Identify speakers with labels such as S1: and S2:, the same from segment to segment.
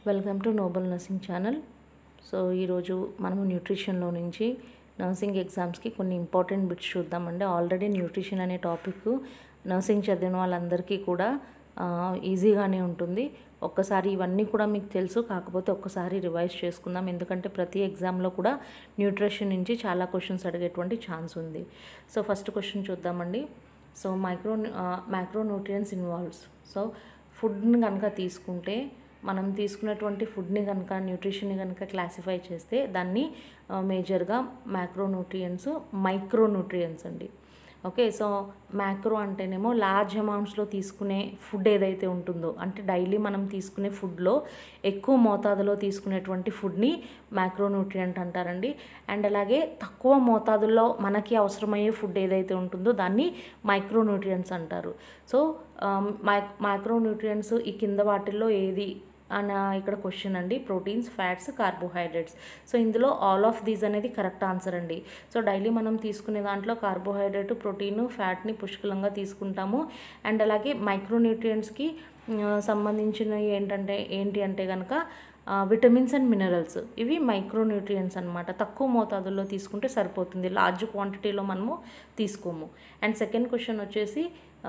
S1: welcome to noble nursing channel so ఈరోజు మనము న్యూట్రిషన్లో నుంచి నర్సింగ్ ఎగ్జామ్స్కి కొన్ని ఇంపార్టెంట్ బిట్స్ చూద్దామండి ఆల్రెడీ న్యూట్రిషన్ అనే టాపిక్ నర్సింగ్ చదివిన వాళ్ళందరికీ కూడా ఆ, ఈజీగానే ఉంటుంది ఒక్కసారి ఇవన్నీ కూడా మీకు తెలుసు కాకపోతే ఒక్కసారి రివైజ్ చేసుకుందాం ఎందుకంటే ప్రతి ఎగ్జామ్లో కూడా న్యూట్రిషన్ నుంచి చాలా క్వశ్చన్స్ అడిగేటువంటి ఛాన్స్ ఉంది సో ఫస్ట్ క్వశ్చన్ చూద్దామండి so micro micro nutrients involves so ఫుడ్ని కనుక తీసుకుంటే మనం తీసుకున్నటువంటి ఫుడ్ని కనుక న్యూట్రిషన్ని కనుక క్లాసిఫై చేస్తే దాన్ని మేజర్గా మ్యాక్రో న్యూట్రియన్స్ మైక్రో న్యూట్రియన్స్ అండి ఓకే సో మ్యాక్రో అంటేనేమో లార్జ్ అమౌంట్స్లో తీసుకునే ఫుడ్ ఏదైతే ఉంటుందో అంటే డైలీ మనం తీసుకునే ఫుడ్లో ఎక్కువ మోతాదులో తీసుకునేటువంటి ఫుడ్ని మ్యాక్రో న్యూట్రియంట్ అంటారండి అండ్ అలాగే తక్కువ మోతాదుల్లో మనకి అవసరమయ్యే ఫుడ్ ఏదైతే ఉంటుందో దాన్ని మైక్రో న్యూట్రియంట్స్ అంటారు సో మై మైక్రో న్యూట్రియంట్స్ ఈ కింద వాటిల్లో ఏది అన్న ఇక్కడ క్వశ్చన్ అండి ప్రోటీన్స్ ఫ్యాట్స్ కార్బోహైడ్రేట్స్ సో ఇందులో ఆల్ ఆఫ్ దీస్ అనేది కరెక్ట్ ఆన్సర్ అండి సో డైలీ మనం తీసుకునే దాంట్లో కార్బోహైడ్రేట్ ప్రోటీన్ ఫ్యాట్ని పుష్కలంగా తీసుకుంటాము అండ్ అలాగే మైక్రోన్యూట్రియంట్స్కి సంబంధించినవి ఏంటంటే ఏంటి అంటే కనుక విటమిన్స్ అండ్ మినరల్స్ ఇవి మైక్రోన్యూట్రియంట్స్ అనమాట తక్కువ మోతాదుల్లో తీసుకుంటే సరిపోతుంది లార్జ్ క్వాంటిటీలో మనము తీసుకోము అండ్ సెకండ్ క్వశ్చన్ వచ్చేసి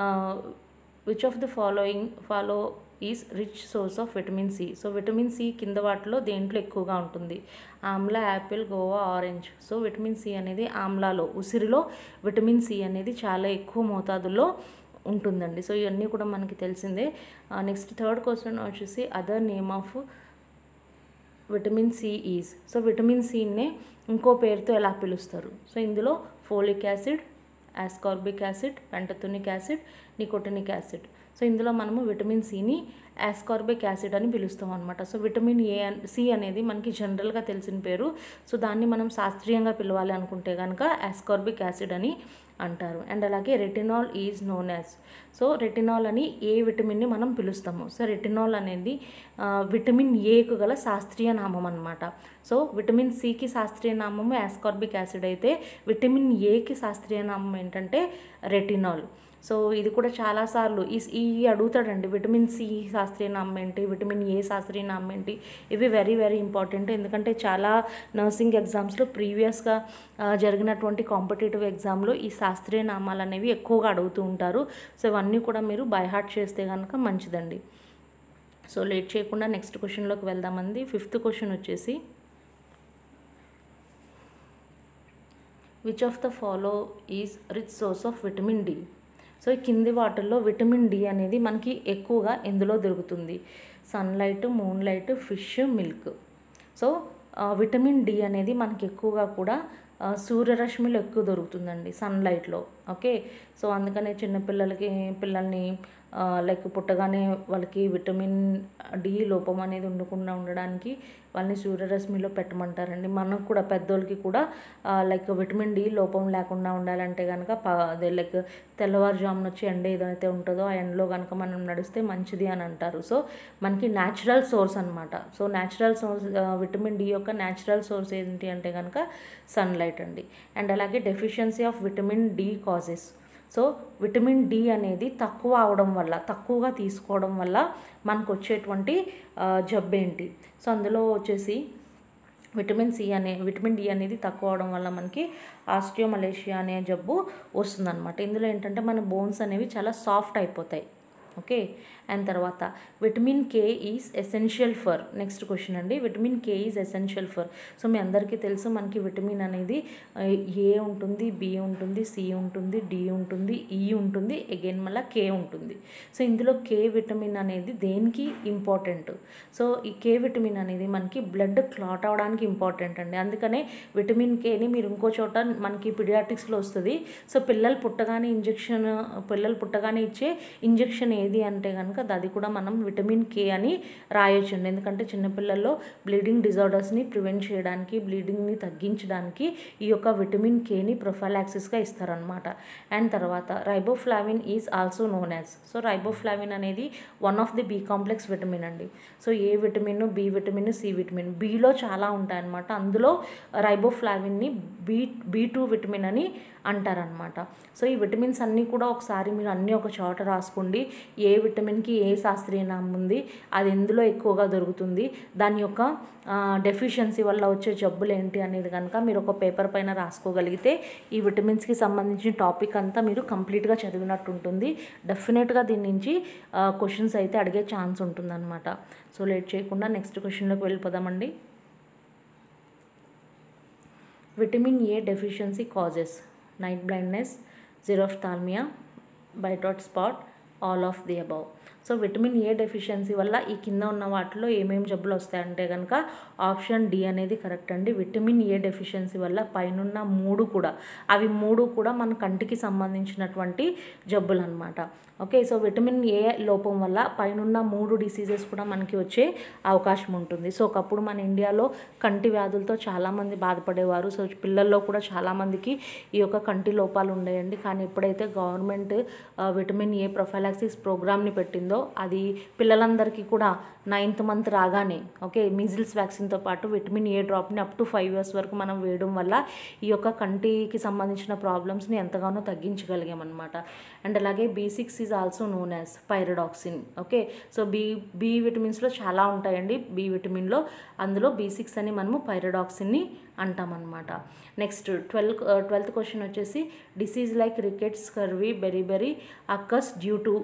S1: which of the following follow is rich source of vitamin C so vitamin C కింద వాటిలో దేంట్లో ఎక్కువగా ఉంటుంది amla apple guava orange so vitamin C అనేది ఆమ్లాలో ఉసిరిలో విటమిన్ సి అనేది చాలా ఎక్కువ మోతాదుల్లో ఉంటుందండి సో ఇవన్నీ కూడా మనకి తెలిసిందే నెక్స్ట్ థర్డ్ క్వశ్చన్ వచ్చేసి other name of vitamin C is so vitamin సినే ఇంకో పేరుతో ఎలా పిలుస్తారు సో ఇందులో folic acid ascorbic acid pantothenic acid nicotinic acid so ఇందులో మనము విటమిన్ సిని యాస్కార్బిక్ యాసిడ్ అని పిలుస్తాం అనమాట సో విటమిన్ ఏ సి అనేది మనకి జనరల్గా తెలిసిన పేరు సో దాన్ని మనం శాస్త్రీయంగా పిలవాలి అనుకుంటే కనుక యాస్కార్బిక్ యాసిడ్ అని అంటారు అండ్ అలాగే retinol is known as so retinol అని ఏ విటమిన్ని మనం పిలుస్తాము సో రెటినాల్ అనేది ఆ, విటమిన్ ఏకు గల శాస్త్రీయ నామం అనమాట సో విటమిన్ సికి శాస్త్రీయ నామం యాస్కార్బిక్ యాసిడ్ అయితే విటమిన్ ఏకి శాస్త్రీయ నామం ఏంటంటే రెటినాల్ సో ఇది కూడా చాలాసార్లు ఈ ఈ అడుగుతాడండి విటమిన్ సి శాస్త్రీయ నామం ఏంటి విటమిన్ ఏ శాస్త్రీయ నామం ఏంటి ఇవి వెరీ వెరీ ఇంపార్టెంట్ ఎందుకంటే చాలా నర్సింగ్ ఎగ్జామ్స్లో ప్రీవియస్గా జరిగినటువంటి కాంపిటేటివ్ ఎగ్జామ్లో ఈ శాస్త్రీయ నామాలు అనేవి ఎక్కువగా అడుగుతూ ఉంటారు సో ఇవన్నీ కూడా మీరు బైహార్ట్ చేస్తే కనుక మంచిదండి సో లేట్ చేయకుండా నెక్స్ట్ క్వశ్చన్లోకి వెళ్దామండి ఫిఫ్త్ క్వశ్చన్ వచ్చేసి which of the follow is rich source of vitamin D so ఈ కింది వాటిల్లో విటమిన్ డి అనేది మనకి ఎక్కువగా ఎందులో దొరుకుతుంది sunlight moon light fish milk so ఆ, విటమిన్ డి అనేది మనకి ఎక్కువగా కూడా ఆ, సూర్యరశ్మిలో ఎక్కువ దొరుకుతుందండి సన్లైట్లో ఓకే సో అందుకనే చిన్నపిల్లలకి పిల్లల్ని లైక్ పుట్టగానే వాళ్ళకి విటమిన్ డి లోపం అనేది ఉండకుండా ఉండడానికి వాళ్ళని సూర్యరశ్మిలో పెట్టమంటారండి మనకు కూడా పెద్దోళ్ళకి కూడా లైక్ విటమిన్ డి లోపం లేకుండా ఉండాలంటే కనుక అదే లైక్ తెల్లవారుజామున వచ్చి ఎండ ఏదైతే ఉంటుందో ఆ ఎండలో కనుక మనం నడిస్తే మంచిది అని అంటారు సో మనకి న్యాచురల్ సోర్స్ అనమాట so natural source vitamin D యొక్క న్యాచురల్ సోర్స్ ఏంటి అంటే కనుక సన్లైట్ అండి అండ్ అలాగే deficiency of vitamin D causes so vitamin D అనేది తక్కువ అవడం వల్ల తక్కువగా తీసుకోవడం వల్ల మనకు వచ్చేటువంటి ఆ, జబ్బు ఏంటి సో అందులో వచ్చేసి విటమిన్ సి అనే విటమిన్ డి అనేది తక్కువ అవడం వల్ల మనకి ఆస్టియోమలేషియా అనే జబ్బు వస్తుందన్నమాట ఇందులో ఏంటంటే మన బోన్స్ అనేవి చాలా సాఫ్ట్ అయిపోతాయి ఓకే అండ్ తర్వాత vitamin K is essential for next question అండి vitamin K is essential for so మీ అందరికీ తెలుసు మనకి విటమిన్ అనేది ఏ ఉంటుంది బి ఉంటుంది సి ఉంటుంది డి ఉంటుంది ఈ ఉంటుంది అగైన్ మళ్ళీ కే ఉంటుంది సో ఇందులో కే విటమిన్ అనేది దేనికి ఇంపార్టెంట్ సో ఈ కే విటమిన్ అనేది మనకి బ్లడ్ క్లాట్ అవడానికి ఇంపార్టెంట్ అండి అందుకనే విటమిన్ కేని మీరు ఇంకో చోట మనకి పిడియాటిక్స్లో వస్తుంది సో పిల్లలు పుట్టగానే ఇంజెక్షన్ పిల్లలు పుట్టగానే ఇచ్చే ఇంజెక్షన్ ఏది అంటే కనుక అది కూడా మనం విటమిన్ కే అని రాయొచ్చండి ఎందుకంటే చిన్నపిల్లల్లో బ్లీడింగ్ డిజార్డర్స్ని ప్రివెంట్ చేయడానికి బ్లీడింగ్ని తగ్గించడానికి ఈ యొక్క విటమిన్ కేని ప్రొఫైలాక్సిస్గా ఇస్తారనమాట అండ్ తర్వాత riboflavin is also known as so riboflavin అనేది one of the B complex vitamin అండి so A vitamin B vitamin C vitamin బిలో చాలా ఉంటాయన్నమాట అందులో రైబోఫ్లావిన్ని బి బి టూ విటమిన్ అని అంటారనమాట సో ఈ విటమిన్స్ అన్నీ కూడా ఒకసారి మీరు అన్నీ ఒక చోట రాసుకోండి ఏ విటమిన్కి ఏ శాస్త్రీయ నామం ఉంది అది ఎందులో ఎక్కువగా దొరుకుతుంది దాని యొక్క డెఫిషియన్సీ వల్ల వచ్చే జబ్బులు ఏంటి అనేది కనుక మీరు ఒక పేపర్ పైన రాసుకోగలిగితే ఈ విటమిన్స్కి సంబంధించిన టాపిక్ అంతా మీరు కంప్లీట్గా చదివినట్టు ఉంటుంది డెఫినెట్గా దీని నుంచి క్వశ్చన్స్ అయితే అడిగే ఛాన్స్ ఉంటుందన్నమాట సో లేట్ చేయకుండా నెక్స్ట్ క్వశ్చన్లోకి వెళ్ళిపోదామండి vitamin A deficiency causes night blindness xerophthalmia Bitot spot all of the above so vitamin A deficiency వల్ల ఈ కింద ఉన్న వాటిలో ఏమేమి జబ్బులు వస్తాయంటే కనుక ఆప్షన్ డి అనేది కరెక్ట్ అండి విటమిన్ ఏ డెఫిషియన్సీ వల్ల పైనున్న మూడు కూడా అవి మూడు కూడా మన కంటికి సంబంధించినటువంటి జబ్బులు అనమాట ఓకే సో విటమిన్ ఏ లోపం వల్ల పైనున్న మూడు డిసీజెస్ కూడా మనకి వచ్చే అవకాశం ఉంటుంది సో ఒకప్పుడు మన ఇండియాలో కంటి వ్యాధులతో చాలామంది బాధపడేవారు సో పిల్లల్లో కూడా చాలామందికి ఈ యొక్క కంటి లోపాలు ఉండేయండి కానీ ఎప్పుడైతే గవర్నమెంట్ విటమిన్ ఏ ప్రొఫైలాక్సిస్ ప్రోగ్రామ్ని పెట్టిందో అది పిల్లలందరికీ కూడా నైన్త్ మంత్ రాగానే ఓకే మీజిల్స్ వ్యాక్సిన్తో పాటు విటమిన్ ఏ డ్రాప్ని అప్ టు ఫైవ్ ఇయర్స్ వరకు మనం వేయడం వల్ల ఈ యొక్క కంటికి సంబంధించిన ప్రాబ్లమ్స్ని ఎంతగానో తగ్గించగలిగామన్నమాట అండ్ అలాగే B six is also known as pyridoxine okay so B B విటమిన్స్లో చాలా ఉంటాయండి బి విటమిన్లో అందులో బీ సిక్స్ అని మనము పైరడాక్సిన్ని అంటామన్నమాట నెక్స్ట్ ట్వెల్వ్ ట్వెల్త్ క్వశ్చన్ వచ్చేసి disease like rickets scurvy beri occurs due to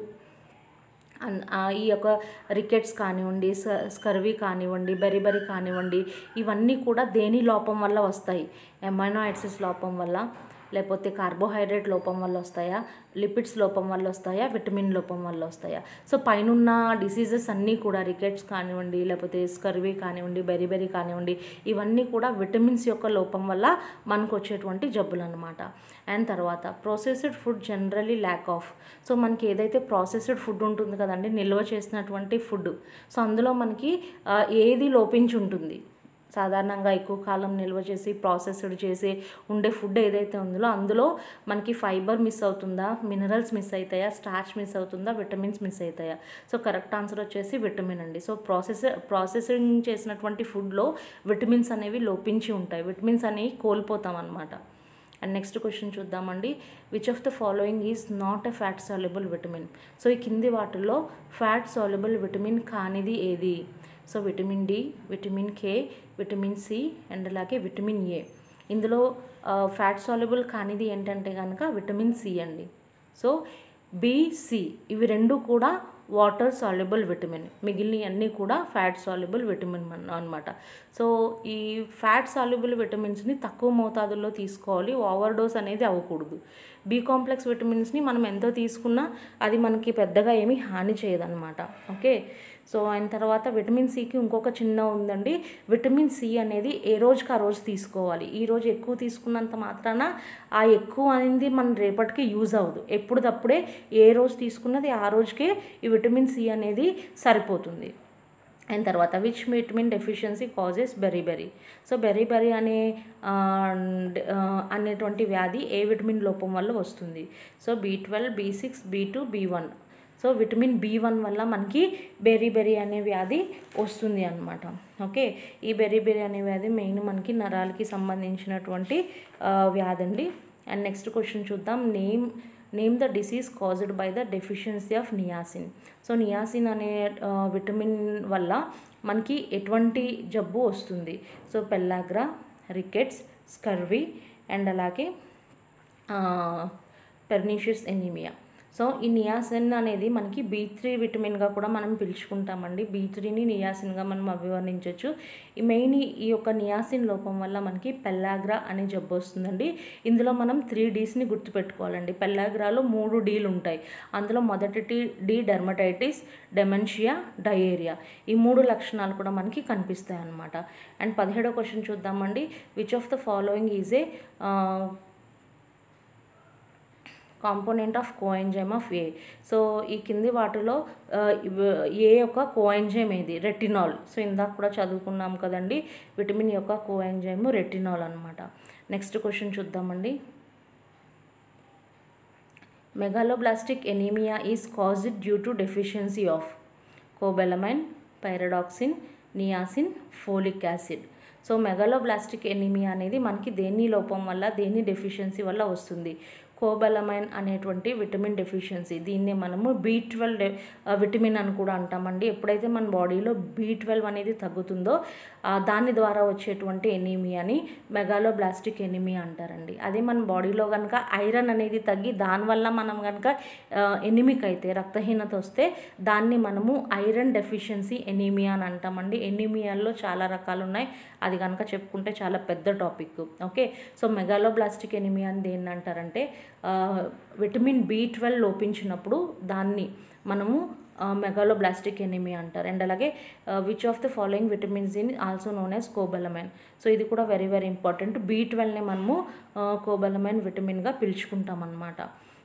S1: అన్- ఆ ఈ యొక్క రికెట్స్ కానివ్వండి స- స్కర్వీ కానివ్వండి బెరిబెరి కానివ్వండి ఇవన్నీ కూడా దేని లోపం వల్ల వస్తాయి ఎమైనో యాసిడ్స్ లోపం వల్ల లేకపోతే కార్బోహైడ్రేట్ లోపం వల్ల వస్తాయా లిపిడ్స్ లోపం వల్ల వస్తాయా విటమిన్ లోపం వల్ల వస్తాయా సో పైనున్న డిసీజెస్ అన్నీ కూడా రికెట్స్ కానివ్వండి లేకపోతే స్కర్వీ కానివ్వండి బెరిబెరి కానివ్వండి ఇవన్నీ కూడా విటమిన్స్ యొక్క లోపం వల్ల మనకు వచ్చేటువంటి జబ్బులు అనమాట అండ్ తర్వాత processed food generally lack of so మనకి ఏదైతే ప్రాసెస్డ్ ఫుడ్ ఉంటుంది కదండి నిల్వ చేసినటువంటి ఫుడ్ సో అందులో మనకి ఆ, ఏది లోపించి ఉంటుంది సాధారణంగా ఎక్కువ కాలం నిల్వ చేసి ప్రాసెస్డ్ చేసి ఉండే ఫుడ్ ఏదైతే ఉందో అందులో మనకి ఫైబర్ మిస్ అవుతుందా మినరల్స్ మిస్ అవుతాయా స్టార్చ్ మిస్ అవుతుందా విటమిన్స్ మిస్ అవుతాయా సో కరెక్ట్ ఆన్సర్ వచ్చేసి విటమిన్ అండి సో ప్రాసెస్ ప్రాసెసింగ్ చేసినటువంటి ఫుడ్లో విటమిన్స్ అనేవి లోపించి ఉంటాయి విటమిన్స్ అనేవి కోల్పోతాం అనమాట అండ్ నెక్స్ట్ క్వశ్చన్ చూద్దామండి which of the following is not a fat soluble vitamin so ఈ కింది వాటిల్లో ఫ్యాట్ సాల్యుబుల్ విటమిన్ కానిది ఏది so vitamin D vitamin K vitamin C and అలాగే విటమిన్ ఏ ఇందులో ఫ్యాట్ సాల్యుబుల్ కానిది ఏంటంటే కనుక విటమిన్ సి అండి సో బిసి ఇవి రెండు కూడా వాటర్ సాల్యుబుల్ విటమిన్ మిగిలిన అన్నీ కూడా ఫ్యాట్ సాల్యుబుల్ విటమిన్ అనమాట సో ఈ ఫ్యాట్ సాల్యుబుల్ విటమిన్స్ని తక్కువ మోతాదుల్లో తీసుకోవాలి ఓవర్ డోస్ అనేది అవ్వకూడదు బి కాంప్లెక్స్ విటమిన్స్ని మనం ఎంతో తీసుకున్నా అది మనకి పెద్దగా ఏమీ హాని చేయదన్నమాట ఓకే సో అయిన తర్వాత విటమిన్ సికి ఇంకొక చిన్న ఉందండి విటమిన్ సి అనేది ఏ రోజుకి ఆ రోజు తీసుకోవాలి ఈ రోజు ఎక్కువ తీసుకున్నంత మాత్రాన ఆ ఎక్కువ అనేది మన రేపటికి యూజ్ అవ్వదు ఎప్పుడుదప్పుడే ఏ రోజు తీసుకున్నది ఆ రోజుకే ఈ విటమిన్ సి అనేది సరిపోతుంది అండ్ తర్వాత which vitamin deficiency causes beri so beri అనే ఆ, డ- ఆ, అనేటువంటి వ్యాధి ఏ విటమిన్ లోపం వల్ల వస్తుంది so B twelve B six B two B one so vitamin B one వల్ల మనకి బెరీ బెరీ అనే వ్యాధి వస్తుంది అనమాట ఓకే ఈ బెరీ బెరీ అనే వ్యాధి మెయిన్ మనకి నరాలకి సంబంధించినటువంటి ఆ, వ్యాధి అండి అండ్ నెక్స్ట్ క్వశ్చన్ చూద్దాం name name the disease caused by the deficiency of niacin so niacin అనే ఆ, విటమిన్ వల్ల మనకి ఎటువంటి జబ్బు వస్తుంది so pellagra rickets scurvy and అలాగే పెర్నీషియస్ ఎనీమియా సో ఈ నియాసిన్ అనేది మనకి బీ త్రీ విటమిన్గా కూడా మనం పిలుచుకుంటామండి బీ త్రీని నియాసిన్గా మనం అభివర్ణించవచ్చు ఈ మెయిన్ ఈ యొక్క నియాసిన్ లోపం వల్ల మనకి పెల్లాగ్రా అనే జబ్బు వస్తుందండి ఇందులో మనం త్రీ డీస్ని గుర్తుపెట్టుకోవాలండి పెల్లాగ్రాలో మూడు డీలు ఉంటాయి అందులో మొదటి T D dermatitis dementia diarrhoea ఈ మూడు లక్షణాలు కూడా మనకి కనిపిస్తాయి అన్నమాట అండ్ పదిహేడో క్వశ్చన్ చూద్దామండి which of the following is a component of coenzyme of A so ఈ కింది వాటిలో ఆ, ఇవ- ఏ యొక్క కోఎంజైమ్ ఏది రెటినాల్ సో ఇందాక కూడా చదువుకున్నాం కదండి విటమిన్ యొక్క కోఎంజైమ్ రెటినాల్ అనమాట నెక్స్ట్ క్వశ్చన్ చూద్దామండి megaloblastic anaemia is caused due to deficiency of cobalamin pyridoxine niacin folic acid so megaloblastic anaemia అనేది మనకి దేని లోపం వల్ల దేని డెఫిషియన్సీ వల్ల వస్తుంది కోబలమైన్ అనేటువంటి విటమిన్ డెఫిషియన్సీ దీన్ని మనము బీ ట్వెల్వ్ విటమిన్ అని కూడా అంటామండి ఎప్పుడైతే మన బాడీలో బీ ట్వెల్వ్ అనేది తగ్గుతుందో ఆ, దాని ద్వారా వచ్చేటువంటి ఎనీమియాని మెగాలోబ్లాస్టిక్ ఎనిమియా అంటారండి అదే మన బాడీలో కనుక ఐరన్ అనేది తగ్గి దానివల్ల మనం కనుక ఎనిమిక్ అయితే రక్తహీనత వస్తే దాన్ని మనము ఐరన్ డెఫిషియన్సీ ఎనీమియా అని అంటామండి ఎనీమియాల్లో చాలా రకాలు ఉన్నాయి అది కనుక చెప్పుకుంటే చాలా పెద్ద topic okay so megaloblastic anaemia అని దేన్ని అంటారంటే ఆ, విటమిన్ బి ట్వెల్వ్ లోపించినప్పుడు దాన్ని మనము మెగాలోబ్లాస్టిక్ ఎనిమియా అంటారు అండ్ అలాగే which of the following vitamins in also known as cobalamin so ఇది కూడా వెరీ వెరీ ఇంపార్టెంట్ బీ ట్వెల్వ్ని మనము కోబలమైన్ విటమిన్గా పిలుచుకుంటాం అన్నమాట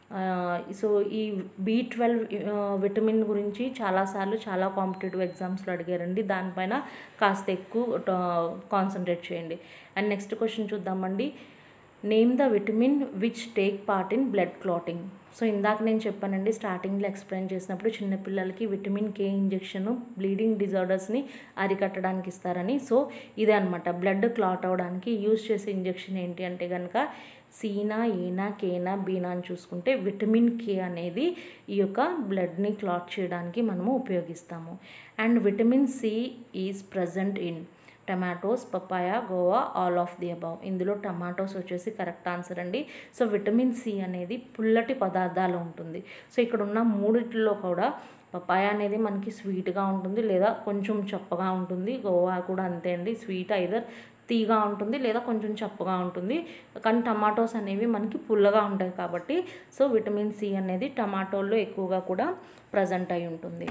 S1: సో ఈ బీ ట్వెల్వ్ విటమిన్ గురించి చాలాసార్లు చాలా కాంపిటేటివ్ ఎగ్జామ్స్లో అడిగారండి దానిపైన కాస్త ఎక్కువ కాన్సన్ట్రేట్ చేయండి అండ్ నెక్స్ట్ క్వశ్చన్ చూద్దామండి name the vitamin which take part in blood clotting so ఇందాక నేను చెప్పానండి స్టార్టింగ్లో ఎక్స్ప్లెయిన్ చేసినప్పుడు చిన్నపిల్లలకి విటమిన్ కే ఇంజెక్షన్ బ్లీడింగ్ డిజార్డర్స్ని అరికట్టడానికి ఇస్తారని సో ఇదే అనమాట బ్లడ్ క్లాట్ అవ్వడానికి యూజ్ చేసే ఇంజెక్షన్ ఏంటి అంటే కనుక సీనా ఏనా కేనా బీనా అని చూసుకుంటే విటమిన్ కే అనేది ఈ యొక్క బ్లడ్ని క్లాట్ చేయడానికి మనము ఉపయోగిస్తాము and vitamin C is present in tomatoes papaya guava all of the above ఇందులో టమాటోస్ వచ్చేసి కరెక్ట్ ఆన్సర్ అండి సో విటమిన్ సి అనేది పుల్లటి పదార్థాలు ఉంటుంది సో ఇక్కడ ఉన్న మూడిట్లో కూడా పపాయ అనేది మనకి స్వీట్గా ఉంటుంది లేదా కొంచెం చప్పగా ఉంటుంది గోవా కూడా అంతే అండి స్వీట్ ఐదర్ తీగా ఉంటుంది లేదా కొంచెం చప్పగా ఉంటుంది కానీ టమాటోస్ అనేవి మనకి పుల్లగా ఉంటాయి కాబట్టి సో విటమిన్ సి అనేది టమాటోల్లో ఎక్కువగా కూడా ప్రజెంట్ అయి ఉంటుంది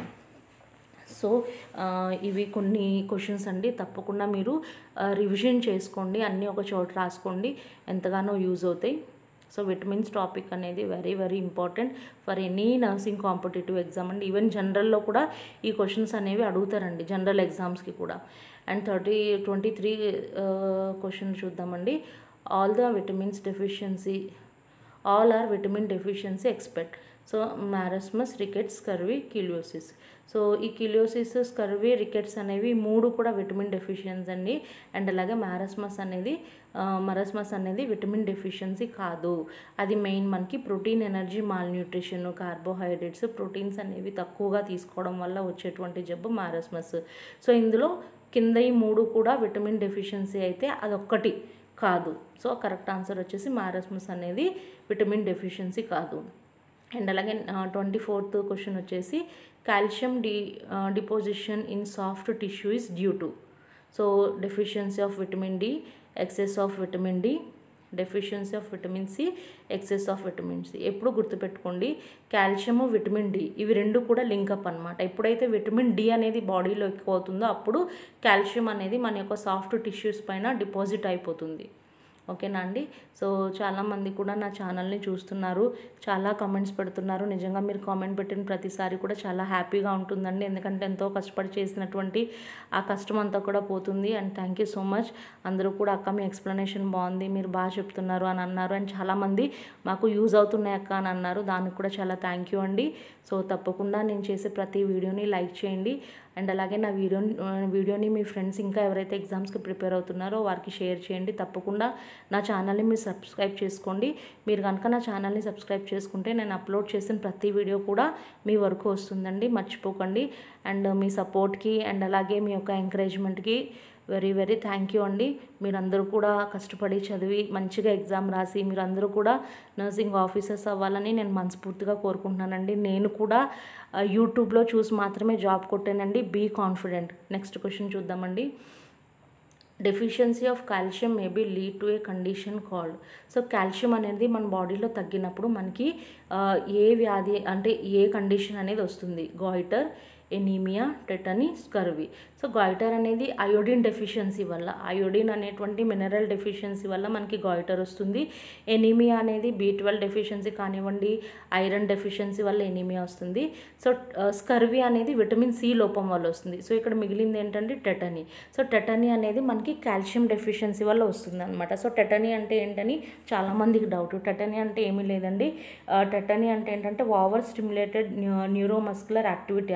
S1: సో ఆ, ఇవి కొన్ని క్వశ్చన్స్ అండి తప్పకుండా మీరు రివిజన్ చేసుకోండి అన్నీ ఒక చోట రాసుకోండి ఎంతగానో యూజ్ అవుతాయి సో విటమిన్స్ టాపిక్ అనేది very very important for any nursing competitive exam అండి ఈవెన్ జనరల్లో కూడా ఈ క్వశ్చన్స్ అనేవి అడుగుతారండి జనరల్ ఎగ్జామ్స్కి కూడా and thirty twenty three question చూద్దామండి all the vitamins deficiency all are vitamin deficiency except so marasmus rickets scurvy cheilosis so ఈ కిలియోసిస్ స్కర్వీ రికెట్స్ అనేవి మూడు కూడా విటమిన్ డెఫిషియన్స్ అండి అండ్ అలాగే మ్యారస్మస్ అనేది మరస్మస్ అనేది విటమిన్ డెఫిషియన్సీ కాదు అది మెయిన్ మనకి protein energy malnutrition carbohydrates proteins అనేవి తక్కువగా తీసుకోవడం వల్ల వచ్చేటువంటి జబ్బు మారస్మస్ సో ఇందులో కింద ఈ మూడు కూడా విటమిన్ డెఫిషియన్సీ అయితే అదొక్కటి కాదు సో కరెక్ట్ ఆన్సర్ వచ్చేసి మారస్మస్ అనేది విటమిన్ డెఫిషియన్సీ కాదు అండ్ అలాగే ట్వంటీ ఫోర్త్ క్వశ్చన్ వచ్చేసి calcium D deposition in soft tissue is due to so deficiency of vitamin D excess of vitamin D deficiency of vitamin C excess of vitamin C ఎప్పుడు గుర్తుపెట్టుకోండి calcium vitamin D ఇవి రెండు కూడా link up అనమాట ఎప్పుడైతే vitamin D అనేది బాడీలో ఎక్కువ అవుతుందో అప్పుడు కాల్షియం అనేది మన యొక్క సాఫ్ట్ టిష్యూస్ పైన డిపాజిట్ అయిపోతుంది ఓకేనా అండి సో చాలామంది కూడా నా ఛానల్ని చూస్తున్నారు చాలా కామెంట్స్ పెడుతున్నారు నిజంగా మీరు కామెంట్ పెట్టిన ప్రతిసారి కూడా చాలా హ్యాపీగా ఉంటుందండి ఎందుకంటే ఎంతో కష్టపడి చేసినటువంటి ఆ కష్టం అంతా కూడా పోతుంది and thank you so much అందరూ కూడా అక్క మీ ఎక్స్ప్లెనేషన్ బాగుంది మీరు బాగా చెప్తున్నారు అని అన్నారు అండ్ చాలామంది మాకు యూజ్ అవుతున్నాయి అక్క అని అన్నారు దానికి కూడా చాలా థ్యాంక్ యూ అండి సో తప్పకుండా నేను చేసే ప్రతి వీడియోని లైక్ చేయండి అండ్ అలాగే నా వీడియో వీడియోని మీ ఫ్రెండ్స్ ఇంకా ఎవరైతే ఎగ్జామ్స్కి ప్రిపేర్ అవుతున్నారో వారికి షేర్ చేయండి తప్పకుండా నా ఛానల్ని మీరు సబ్స్క్రైబ్ చేసుకోండి మీరు కనుక నా ఛానల్ని సబ్స్క్రైబ్ చేసుకుంటే నేను అప్లోడ్ చేసిన ప్రతి వీడియో కూడా మీ వరకు వస్తుందండి మర్చిపోకండి అండ్ మీ సపోర్ట్కి అండ్ అలాగే మీ యొక్క ఎంకరేజ్మెంట్కి వెరీ వెరీ థ్యాంక్ యూ అండి మీరందరూ కూడా కష్టపడి చదివి మంచిగా ఎగ్జామ్ రాసి మీరందరూ కూడా నర్సింగ్ ఆఫీసర్స్ అవ్వాలని నేను మనస్ఫూర్తిగా కోరుకుంటున్నానండి నేను కూడా ఆ, యూట్యూబ్లో చూసి మాత్రమే జాబ్ కొట్టానండి బీ కాన్ఫిడెంట్ నెక్స్ట్ క్వశ్చన్ చూద్దామండి deficiency of calcium maybe lead to a condition called so calcium అనేది మన బాడీలో తగ్గినప్పుడు మనకి ఆ, ఏ వ్యాధి అంటే ఏ కండిషన్ అనేది వస్తుంది goitre anaemia tetany scurvy so goitre అనేది అయోడిన్ డెఫిషియన్సీ వల్ల అయోడిన్ అనేటువంటి మినరల్ డెఫిషియన్సీ వల్ల మనకి గాయిటర్ వస్తుంది ఎనీమియా అనేది బీ ట్వెల్వ్ డెఫిషియన్సీ కానివ్వండి ఐరన్ డెఫిషియన్సీ వల్ల ఎనీమియా వస్తుంది సో స్కర్వీ అనేది విటమిన్ సి లోపం వల్ల వస్తుంది సో ఇక్కడ మిగిలింది ఏంటంటే టెటనీ సో టెటనీ అనేది మనకి కాల్షియం డెఫిషియన్సీ వల్ల వస్తుంది అనమాట సో టెటనీ అంటే ఏంటని చాలామందికి డౌట్ టెటనీ అంటే ఏమీ లేదండి టెటనీ అంటే ఏంటంటే ఓవర్ స్టిమ్యులేటెడ్ న్యూరోమస్కులర్ యాక్టివిటీ అనమాట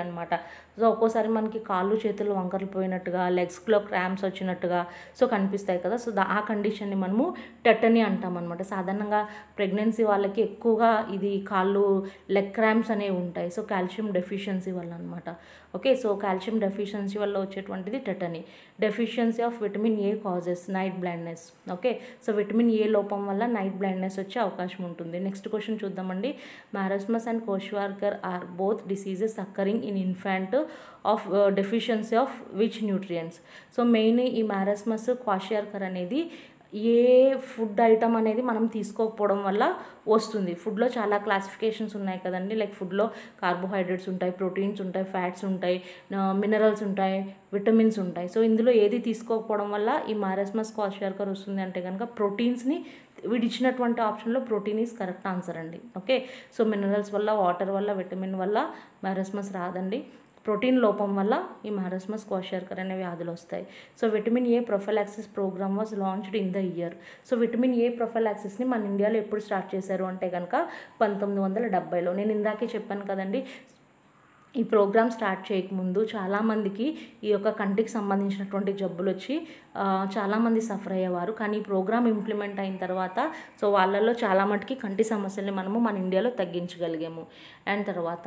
S1: సో ఒక్కోసారి మనకి కాళ్ళు చేతులు వంకరలు పోయినట్టుగా లెగ్స్లో క్రామ్స్ వచ్చినట్టుగా సో కనిపిస్తాయి కదా సో దా- ఆ కండిషన్ని మనము టెటనీ అంటాం అనమాట సాధారణంగా ప్రెగ్నెన్సీ వాళ్ళకి ఎక్కువగా ఇది కాళ్ళు లెగ్ క్రామ్స్ అనేవి ఉంటాయి సో కాల్షియం డెఫిషియన్సీ వల్ల అనమాట ఓకే సో కాల్షియం డెఫిషియన్సీ వల్ల వచ్చేటువంటిది tetany deficiency of vitamin A causes night blindness okay so vitamin A లోపం వల్ల నైట్ బ్లైండ్నెస్ వచ్చే అవకాశం ఉంటుంది నెక్స్ట్ క్వశ్చన్ చూద్దామండి marasmus and kwashiorkor are both diseases occurring in infant of deficiency of which nutrients so main ఈ marasmus kwashiorkor అనేది ఏ food item అనేది మనం తీసుకోకపోవడం వల్ల వస్తుంది ఫుడ్లో చాలా క్లాసిఫికేషన్స్ ఉన్నాయి కదండి లైక్ ఫుడ్లో కార్బోహైడ్రేట్స్ ఉంటాయి ప్రోటీన్స్ ఉంటాయి ఫ్యాట్స్ ఉంటాయి మినరల్స్ ఉంటాయి విటమిన్స్ ఉంటాయి సో ఇందులో ఏది తీసుకోకపోవడం వల్ల ఈ మారస్మస్ క్వాషియార్కర్ వస్తుంది అంటే కనుక ప్రోటీన్స్ని వీడు ఇచ్చినటువంటి ఆప్షన్లో ప్రోటీన్ ఈజ్ కరెక్ట్ ఆన్సర్ అండి ఓకే సో మినరల్స్ వల్ల వాటర్ వల్ల విటమిన్ వల్ల మారస్మస్ రాదండి ప్రోటీన్ లోపం వల్ల ఈ మారస్మస్ క్వాషియర్కర్ అనే వ్యాధులు వస్తాయి so vitamin A prophylaxis programme was launched in the year so vitamin A ప్రొఫైలాక్సిస్ని మన ఇండియాలో ఎప్పుడు స్టార్ట్ చేశారు అంటే కనుక పంతొమ్మిది వందల డెబ్బైలో నేను ఇందాకే చెప్పాను కదండి ఈ ప్రోగ్రామ్ స్టార్ట్ చేయకముందు చాలామందికి ఈ యొక్క కంటికి సంబంధించినటువంటి జబ్బులు వచ్చి ఆ, చాలామంది సఫర్ అయ్యేవారు కానీ ఈ ప్రోగ్రామ్ ఇంప్లిమెంట్ అయిన తర్వాత సో వాళ్ళల్లో చాలా మటుకి కంటి సమస్యల్ని మనము మన ఇండియాలో తగ్గించగలిగాము అండ్ తర్వాత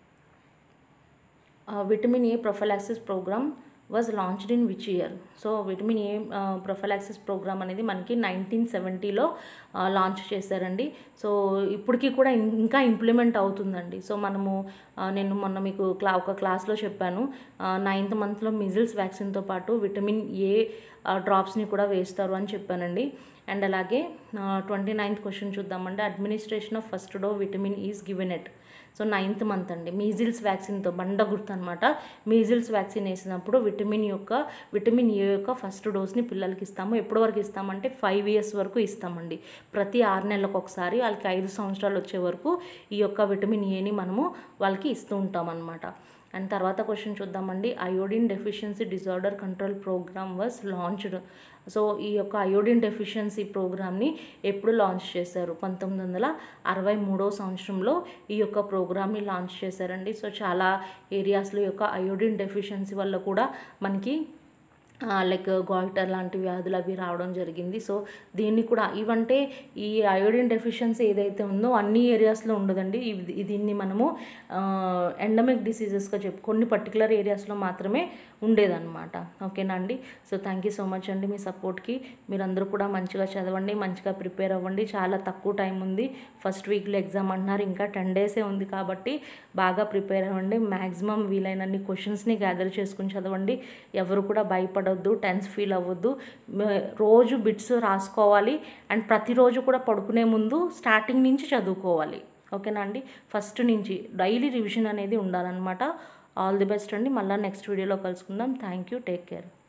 S1: vitamin A prophylaxis programme was launched in which year so vitamin A prophylaxis programme అనేది మనకి నైన్టీన్ సెవెంటీలో లాంచ్ చేశారండి సో ఇప్పటికీ కూడా ఇం- ఇంకా ఇంప్లిమెంట్ అవుతుందండి సో మనము ఆ, నేను మొన్న మీకు క్లా ఒక క్లాస్లో చెప్పాను నైన్త్ మంత్లో మిజిల్స్ వ్యాక్సిన్తో పాటు విటమిన్ ఏ డ్రాప్స్ని కూడా వేస్తారు అని చెప్పానండి అండ్ అలాగే ట్వంటీ నైన్త్ క్వశ్చన్ చూద్దామంటే administration of first dose vitamin is given at so ninth month అండి మీజిల్స్ వ్యాక్సిన్తో బండ గుర్తు అనమాట మీజిల్స్ వ్యాక్సిన్ వేసినప్పుడు విటమిన్ యొక్క విటమిన్ ఏ యొక్క ఫస్ట్ డోస్ని పిల్లలకి ఇస్తాము ఎప్పటి వరకు ఇస్తామంటే ఫైవ్ ఇయర్స్ వరకు ఇస్తామండి ప్రతి ఆరు నెలలకు ఒకసారి వాళ్ళకి ఐదు సంవత్సరాలు వచ్చే వరకు ఈ యొక్క విటమిన్ ఏని మనము వాళ్ళకి ఇస్తూ ఉంటాం అనమాట అండ్ తర్వాత క్వశ్చన్ చూద్దామండి iodine deficiency disorder control programme was launched so ఈ యొక్క అయోడిన్ డెఫిషియన్సీ ప్రోగ్రామ్ని ఎప్పుడు లాంచ్ చేశారు పంతొమ్మిది వందల అరవై మూడో సంవత్సరంలో ఈ యొక్క ప్రోగ్రామ్ని లాంచ్ చేశారండి సో చాలా ఏరియాస్లో ఈ యొక్క అయోడిన్ డెఫిషియన్సీ వల్ల కూడా మనకి లైక్ గాయిటర్ లాంటి వ్యాధులు అవి రావడం జరిగింది సో దీన్ని కూడా ఇవంటే ఈ అయోడిన్ డెఫిషియన్సీ ఏదైతే ఉందో అన్ని ఏరియాస్లో ఉండదండి ఇది దీన్ని మనము ఎండమిక్ డిసీజెస్గా చెప్పు కొన్ని పర్టికులర్ ఏరియాస్లో మాత్రమే ఉండేదన్నమాట ఓకేనా అండి so thank you so much అండి మీ సపోర్ట్కి మీరందరూ కూడా మంచిగా చదవండి మంచిగా ప్రిపేర్ అవ్వండి చాలా తక్కువ టైం ఉంది ఫస్ట్ వీక్లో ఎగ్జామ్ అంటున్నారు ఇంకా టెన్ డేసే ఉంది కాబట్టి బాగా ప్రిపేర్ అవ్వండి మ్యాక్సిమం వీలైనన్ని క్వశ్చన్స్ని గ్యాదర్ చేసుకుని చదవండి ఎవరు కూడా భయపడొద్దు టెన్స్ ఫీల్ అవ్వద్దు మ- రోజు బిట్స్ రాసుకోవాలి అండ్ ప్రతిరోజు కూడా పడుకునే ముందు స్టార్టింగ్ నుంచి చదువుకోవాలి ఓకేనా అండి ఫస్ట్ నుంచి డైలీ రివిజన్ అనేది ఉండాలన్నమాట ఆల్ ది బెస్ట్ అండి మళ్ళీ నెక్స్ట్ వీడియోలో కలుసుకుందాం థ్యాంక్ యూ టేక్ కేర్